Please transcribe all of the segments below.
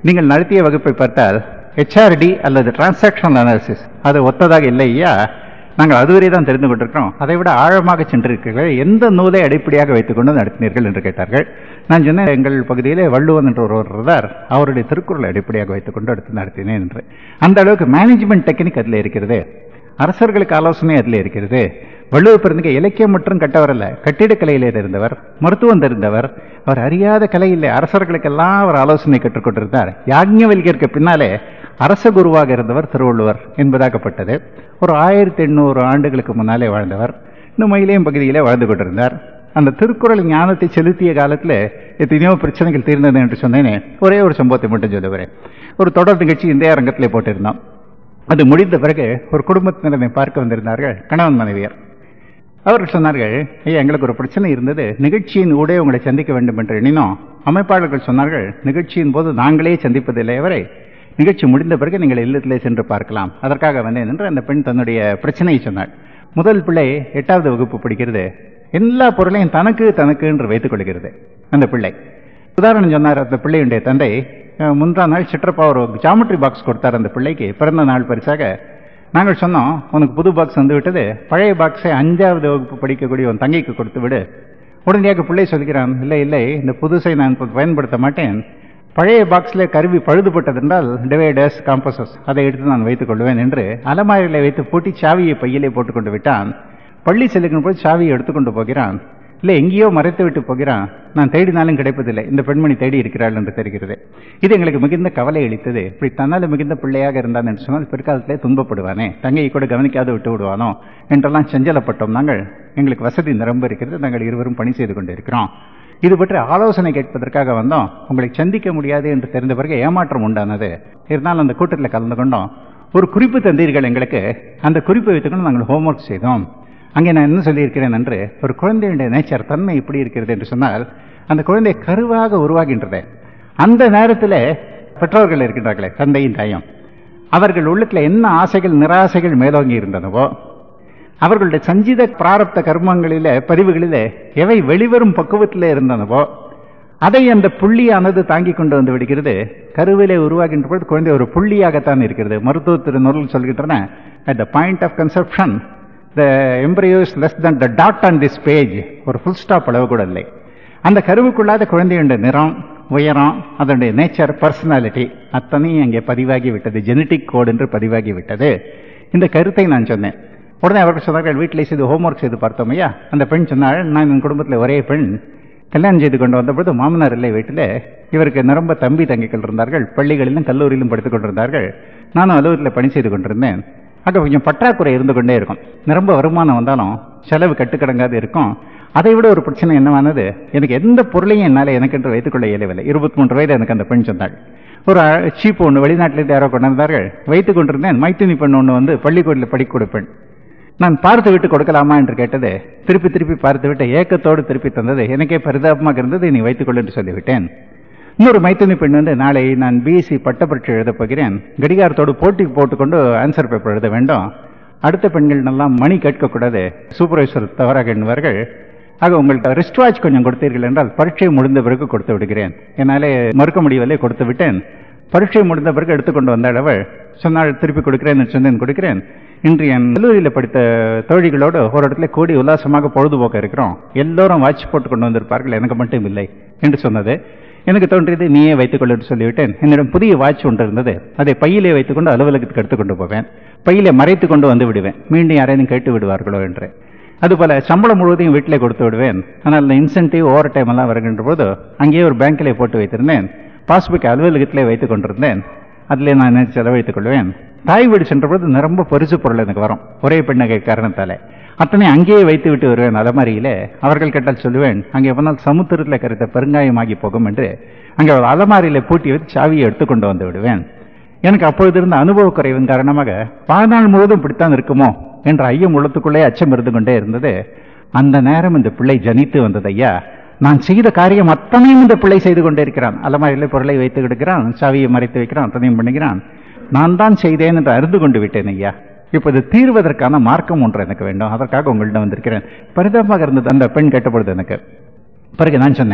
நீங்கள் நடத்திய வகுப்பை பார்த்தால் ஹெச்ஆர்டி அல்லது டிரான்சாக்ஷனல் அனாலிசிஸ் அது ஒத்ததாக இல்லையா நாங்கள் அதுவரை தான் தெரிந்து கொண்டிருக்கிறோம் அதை விட ஆழமாக சென்றிருக்கிறீர்கள் எந்த நூலை அடிப்படையாக வைத்துக்கொண்டு நடத்தினீர்கள் என்று கேட்டார்கள் நான் சொன்னேன் எங்கள் பகுதியிலே வள்ளுவன் என்று ஒருவர் இருந்தார் அவருடைய திருக்குறளை அடிப்படையாக வைத்துக்கொண்டு எடுத்து நடத்தினேன் என்று அந்த அளவுக்கு மேனேஜ்மெண்ட் டெக்னிக் அதில் இருக்கிறது அரசர்களுக்கு ஆலோசனை அதில் இருக்கிறது வள்ளுவர் பிறந்தக இலக்கியம் மற்றும் கட்டவரல்ல கட்டிடக்கலையிலே இருந்தவர் மருத்துவம் தெரிந்தவர் அவர் அறியாத கலை இல்லை அரசர்களுக்கெல்லாம் அவர் ஆலோசனை கற்றுக்கொண்டிருந்தார் யாஜ்ஞவல்கியருக்கு பின்னாலே அரச குருவாக இருந்தவர் திருவள்ளுவர் என்பதாகப்பட்டது ஒரு ஆயிரத்தி எண்ணூறு ஆண்டுகளுக்கு முன்னாலே வாழ்ந்தவர் இன்னும் மயிலேயும் பகுதியிலே வாழ்ந்து கொண்டிருந்தார் அந்த திருக்குறள் ஞானத்தை செலுத்திய காலத்தில் எத்தனையோ பிரச்சனைகள் தீர்ந்தது என்று சொன்னேனே ஒரே ஒரு சம்பவத்தை மட்டும் சொல்லுகிறேன் ஒரு தொடர் நிகழ்ச்சி இந்திய அரங்கத்திலே போட்டிருந்தோம் அது முடிந்த பிறகு ஒரு குடும்பத்தினரை பார்க்க வந்திருந்தார்கள் கணவன் மனைவியர் அவர்கள் சொன்னார்கள் ஐயா எங்களுக்கு ஒரு பிரச்சனை இருந்தது நிகழ்ச்சியின் ஊடே உங்களை சந்திக்க வேண்டும் என்று எண்ணினோம் அமைப்பாளர்கள் சொன்னார்கள் நிகழ்ச்சியின் போது நாங்களே சந்திப்பதில்லை அவரை நிகழ்ச்சி முடிந்த பிறகு நீங்கள் இல்லத்திலே சென்று பார்க்கலாம் அதற்காக வந்தேன் என்று அந்த பெண் தன்னுடைய பிரச்சனையை சொன்னாள் முதல் பிள்ளை எட்டாவது வகுப்பு படிக்கிறது எல்லா பொருளையும் தனக்கு தனக்கு என்று வைத்துக் கொள்கிறது அந்த பிள்ளை உதாரணம் சொன்னார் அந்த பிள்ளையுடைய தந்தை அஹ், முந்தா நாள் சிற்றப்பா ஒரு ஜாமெட்ரி பாக்ஸ் கொடுத்தார் அந்த பிள்ளைக்கு பிறந்த நாள் பரிசாக நாங்கள் சொன்னோம் உனக்கு புது பாக்ஸ் வந்து விட்டது பழைய பாக்ஸை அஞ்சாவது வகுப்பு படிக்கக்கூடிய உன் தங்கைக்கு கொடுத்து விடு உடனடியாக பிள்ளை சொல்கிறான் இல்லை இல்லை இந்த புதுசை நான் இப்ப பயன்படுத்த மாட்டேன் பழைய பாக்ஸில் கருவி பழுதுபட்டதென்றால் டிவைடர்ஸ் காம்பஸஸ் அதை எடுத்து நான் வைத்துக் கொள்வேன் என்று அலமாரியில் வைத்து பூட்டி சாவியை பையிலே போட்டுக்கொண்டு விட்டான் பள்ளி செல்லுகிற போது சாவியை எடுத்துக்கொண்டு போகிறான் இல்லை எங்கேயோ மறைத்து விட்டு போகிறான் நான் தேடினாலும் கிடைப்பதில்லை இந்த பெண்மணி தேடி இருக்கிறாள் என்று தெரிகிறது இது எங்களுக்கு மிகுந்த கவலை அளித்தது இப்படி தன்னால் மிகுந்த பிள்ளையாக இருந்தான் என்று சொன்னால் பிற்காலத்திலே துன்பப்படுவானே தங்கையை கூட கவனிக்காது விட்டு விடுவானோ என்றெல்லாம் செஞ்சலப்பட்டோம் நாங்கள் எங்களுக்கு வசதி நிரம்ப இருக்கிறது நாங்கள் இருவரும் பணி செய்து கொண்டு இருக்கிறோம் இது பற்றி ஆலோசனை கேட்பதற்காக வந்தோம் உங்களை சந்திக்க முடியாது என்று தெரிந்த பிறகு ஏமாற்றம் உண்டானது இருந்தாலும் அந்த கூட்டத்தில் கலந்து கொண்டோம் ஒரு குறிப்பு தந்தீர்கள் எங்களுக்கு அந்த குறிப்பை வைத்துக்கொண்டு நாங்கள் ஹோம்ஒர்க் செய்தோம் அங்கே நான் என்ன சொல்லியிருக்கிறேன் என்று ஒரு குழந்தையுடைய நேச்சர் தன்மை இப்படி இருக்கிறது என்று சொன்னால் அந்த குழந்தை கருவாக உருவாகின்றது அந்த நேரத்தில் பெற்றோர்கள் இருக்கின்றார்களே தந்தையும் தாயும் அவர்கள் உள்ளத்தில் என்ன ஆசைகள் நிராசைகள் மேலோங்கி இருந்தனவோ அவர்களுடைய சஞ்சித பிராரப்த கர்மங்களிலே பதிவுகளிலே எவை வெளிவரும் பக்குவத்திலே இருந்தனவோ அதை அந்த புள்ளியானது தாங்கி கொண்டு வந்து விடுகிறது கருவிலே உருவாகின்ற பொழுது குழந்தை ஒரு புள்ளியாகத்தான் இருக்கிறது மருத்துவ திருநூல் சொல்கின்றன at the point of conception the embryo is less than the dot on this page ஒரு ஃபுல் ஸ்டாப் அளவு கூட இல்லை அந்த கருவுக்குள்ளாத குழந்தையுடைய நிறம் உயரம் அதனுடைய நேச்சர் பர்சனாலிட்டி அத்தனையும் அங்கே பதிவாகி விட்டது ஜெனட்டிக் கோடு என்று பதிவாகி விட்டது இந்த கருத்தை நான் சொன்னேன் உடனே அவர்கள் சொன்னார்கள் வீட்டிலே செய்து ஹோம்ஒர்க் செய்து பார்த்தோம் ஐயா அந்த பெண் சொன்னாள் நான் என் குடும்பத்தில் ஒரே பெண் கல்யாணம் செய்து கொண்டு வந்தபொழுது மாமனார் இல்லை வீட்டில் இவருக்கு நிரம்ப தம்பி தங்கிகள் இருந்தார்கள் பள்ளிகளிலும் கல்லூரியிலும் படித்துக் கொண்டிருந்தார்கள் நானும் அலுவலகத்தில் பணி செய்து கொண்டிருந்தேன் அங்கே கொஞ்சம் பற்றாக்குறை இருந்து கொண்டே இருக்கும் நிரம்ப வருமானம் வந்தாலும் செலவு கட்டுக்கடங்காது இருக்கும் அதை விட ஒரு பிரச்சனை என்னவானது எனக்கு எந்த பொருளையும் என்னால் எனக்கென்று வைத்துக்கொள்ள இயலவில்லை இருபத்தி மூன்று வயது எனக்கு அந்த பெண் சொன்னாள் ஒரு சீப் ஒன்று வெளிநாட்டிலிருந்து யாரோ கொண்டு வந்தார்கள் வைத்துக் கொண்டிருந்தேன் மைத்தினி பெண் ஒன்று வந்து பள்ளிக்கூடத்தில் படிக்க கொடுப்பேன் நான் பார்த்து விட்டு கொடுக்கலாமா என்று கேட்டது திருப்பி திருப்பி பார்த்து விட்டு ஏக்கத்தோடு திருப்பி தந்தது எனக்கே பரிதாபமாக இருந்தது நீ வைத்துக்கொள் என்று சொல்லிவிட்டேன் இன்னொரு மைத்துனி பெண் வந்து நாளை நான் பிஎஸ்சி பட்டப்பரீட்சை எழுதப் போகிறேன் கடிகாரத்தோடு போட்டி போட்டுக்கொண்டு ஆன்சர் பேப்பர் எழுத வேண்டும் அடுத்த பெண்கள் எல்லாம் மணி கேட்கக்கூடாது சூப்பர்வைசர் தவறாக எண்ணுவார்கள் ஆக உங்கள்கிட்ட ரிஸ்ட் வாட்ச் கொஞ்சம் கொடுத்தீர்கள் என்றால் பரீட்சை முடிந்த பிறகு கொடுத்து விடுகிறேன் என்னாலே மறுக்க முடியவில்லை கொடுத்து விட்டேன் பரீட்சை முடிந்த பிறகு எடுத்துக்கொண்டு வந்தாள் அவள் சொன்னாள் திருப்பி கொடுக்கிறேன் சொன்னேன் கொடுக்கிறேன் இன்று என் கல்லூரியில் படித்த தோழிகளோடு ஒரு இடத்துல கூடி உல்லாசமாக பொழுதுபோக்க இருக்கிறோம் எல்லோரும் வாட்ச் போட்டு கொண்டு வந்திருப்பார்கள் எனக்கு மட்டும் இல்லை என்று சொன்னது எனக்கு தோன்றியது நீயே வைத்துக்கொள் என்று சொல்லிவிட்டேன் என்னிடம் புதிய வாட்ச் ஒன்று இருந்தது அதை பையிலே வைத்துக்கொண்டு அலுவலகத்துக்கு எடுத்துக்கொண்டு போவேன் பையிலே மறைத்து கொண்டு வந்து விடுவேன் மீண்டும் யாரையும் கேட்டு விடுவார்களோ என்று அதுபோல சம்பளம் முழுவதையும் வீட்டிலே கொடுத்து விடுவேன் ஆனால் இந்த இன்சென்டிவ் ஓவர் டைம் எல்லாம் வருகின்ற போது அங்கேயே ஒரு பேங்க்கிலே போட்டு வைத்திருந்தேன் பாஸ்புக் அலுவலகத்திலே வைத்துக் கொண்டிருந்தேன் அதிலே நான் செலவழித்துக் கொள்வேன் தாய் வீடு சென்ற பொழுது நிரம்ப பரிசு பொருள் எனக்கு வரும் ஒரே பெண்ணகை காரணத்தாலே அத்தனை அங்கேயே வைத்து விட்டு வருவேன் அலமாரியிலே அவர்கள் கேட்டால் சொல்லுவேன் அங்கே போனால் சமுத்திரத்தில் கரைத்த பெருங்காயமாகி போகும் என்று அங்கே ஒரு அலமாரியிலே பூட்டி வைத்து சாவியை எடுத்துக்கொண்டு வந்து விடுவேன் எனக்கு அப்பொழுது இருந்த அனுபவ குறைவின் காரணமாக வாழ்நாள் முழுவதும் இப்படித்தான் இருக்குமோ என்ற ஐயம் உள்ளத்துக்குள்ளே அச்சம் இருந்து கொண்டே இருந்தது அந்த நேரம் இந்த பிள்ளை ஜனித்து வந்தது ஐயா நான் செய்த காரியம் அத்தனையும் இந்த பிள்ளை செய்து கொண்டே இருக்கிறான் அலமாரியிலே பொருளை வைத்து கிடக்கிறான் சாவியை மறைத்து வைக்கிறான் அத்தனையும் பண்ணுகிறான் நான் தான் செய்தேன் என்று அறிந்து கொண்டு விட்டேன் ஐயா இப்போது தீர்வதற்கான மார்க்கம் ஒன்று எனக்கு வேண்டும் அதற்காக உங்கள்கிட்ட வந்திருக்கிறேன் பரிதாபமாக இருந்தது அந்த பெண் கேட்டபொழுது எனக்கு பிறகு நான் சொன்னேன்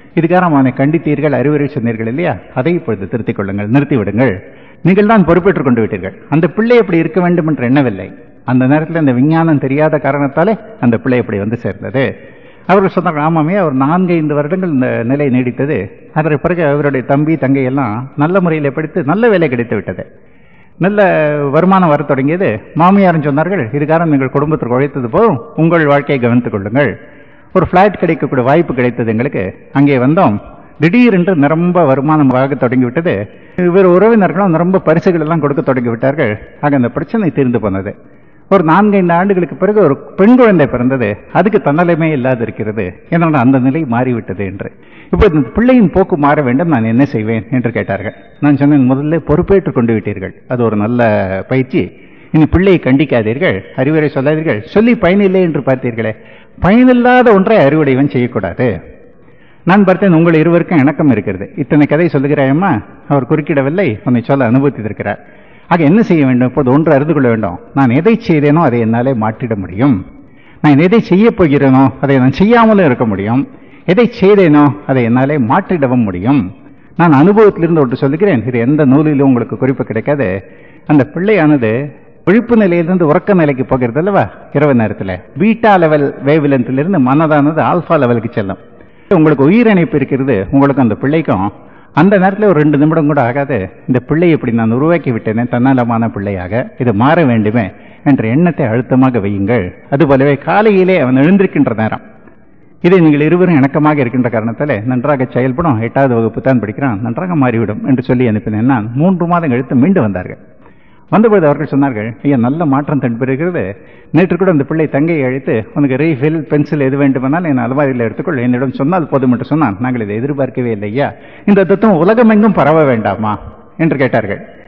இதுக்காக அவனை கண்டித்தீர்கள் அறிவுரை சொன்னீர்கள் இல்லையா அதை இப்பொழுது திருத்திக் கொள்ளுங்கள் நிறுத்தி விடுங்கள் நீங்கள் தான் பொறுப்பேற்றுக் கொண்டு விட்டீர்கள் அந்த பிள்ளை அப்படி இருக்க வேண்டும் என்று எண்ணவில்லை அந்த நேரத்தில் அந்த விஞ்ஞானம் தெரியாத காரணத்தாலே அந்த பிள்ளை அப்படி வந்து சேர்ந்தது அவர்கள் சொன்னாங்க ஆமாமே அவர் நான்கு ஐந்து வருடங்கள் இந்த நிலை நீடித்தது அதற்கு பிறகு அவருடைய தம்பி தங்கை எல்லாம் நல்ல முறையில் படித்து நல்ல வேலை கிடைத்து விட்டது நல்ல வருமானம் வரத் தொடங்கியது மாமியாரும் சொன்னார்கள் இதுக்காக நீங்கள் குடும்பத்திற்கு உழைத்தது போதும் உங்கள் வாழ்க்கையை கவனித்துக் கொள்ளுங்கள் ஒரு ஃப்ளாட் கிடைக்கக்கூடிய வாய்ப்பு கிடைத்தது எங்களுக்கு அங்கே வந்தோம் திடீரென்று நிரம்ப வருமானம் ஆக தொடங்கிவிட்டது இவர் உறவினர்களும் நிரம்ப பரிசுகள் எல்லாம் கொடுக்க தொடங்கி விட்டார்கள் ஆக அந்த பிரச்சனை தீர்ந்து போனது ஒரு நான்கைந்து ஆண்டுகளுக்கு பிறகு ஒரு பெண் குழந்தை பிறந்தது அதுக்கு தன்னலமே இல்லாது இருக்கிறது என்னோட அந்த நிலை மாறிவிட்டது என்று இப்போ இந்த பிள்ளையின் போக்கு மாற வேண்டும் நான் என்ன செய்வேன் என்று கேட்டார்கள் நான் சொன்னேன் முதல்ல பொறுப்பேற்றுக் கொண்டு விட்டீர்கள் அது ஒரு நல்ல பயிற்சி இனி பிள்ளையை கண்டிக்காதீர்கள் அறிவுரை சொல்லாதீர்கள் சொல்லி பயனில்லை என்று பார்த்தீர்களே பயனில்லாத ஒன்றை அறிவுடையவன் செய்யக்கூடாது நான் பார்த்தேன் உங்கள் இருவருக்கும் இணக்கம் இருக்கிறது இத்தனை கதை சொல்லுகிறாயம்மா அவர் குறுக்கிடவில்லை உன்னை சொல்ல அனுபவித்திருக்கிறார் ஆக என்ன செய்ய வேண்டும் இப்போது ஒன்று அறிந்து கொள்ள வேண்டும் நான் எதை செய்தேனோ அதை என்னாலே மாற்றிட முடியும் நான் எதை செய்ய போகிறேனோ அதை நான் செய்யாமலும் இருக்க முடியும் எதை செய்தேனோ அதை என்னாலே மாற்றிடவும் முடியும் நான் அனுபவத்திலிருந்து ஒன்று சொல்லுகிறேன் இது எந்த நூலிலும் உங்களுக்கு குறிப்பு கிடைக்காது அந்த பிள்ளையானது விழிப்பு நிலையிலிருந்து உறக்க நிலைக்கு போகிறது அல்லவா இரவு நேரத்தில் பீட்டா லெவல் வேவ்லென்த்திலிருந்து மனதானது ஆல்ஃபா லெவலுக்கு செல்லும் உங்களுக்கு உயிரிணைப்பு இருக்கிறது உங்களுக்கு அந்த பிள்ளைக்கும் அந்த நேரத்தில் ஒரு ரெண்டு நிமிடம் கூட ஆகாது இந்த பிள்ளையை இப்படி நான் உருவாக்கி விட்டேனே தன்னலமான பிள்ளையாக இது மாற வேண்டுமே என்ற எண்ணத்தை அழுத்தமாக வையுங்கள் அதுபோலவே காலையிலே அவன் எழுந்திருக்கின்ற நேரம் இதை நீங்கள் இருவரும் இணக்கமாக இருக்கின்ற காரணத்தால் நன்றாக செயல்படும் எட்டாவது வகுப்பு தான் படிக்கிறான் நன்றாக மாறிவிடும் என்று சொல்லி அனுப்பினேன் நான் மூன்று மாதம் கழித்து மீண்டு வந்தார்கள் வந்தபோது அவர்கள் சொன்னார்கள் ஐயா நல்ல மாற்றம் தென்படுகிறது நேற்று கூட அந்த பிள்ளை தங்கையை அழைத்து உனக்கு ரீஃபில் பென்சில் எது வேண்டுமானால் என் அலமாரியில் எடுத்துக்கொள் என்னிடம் சொன்னால் போதும் என்று சொன்னான் நாங்கள் இதை எதிர்பார்க்கவே இல்லை ஐயா இந்த தத்துவம் உலகமெங்கும் பரவ வேண்டாமா என்று கேட்டார்கள்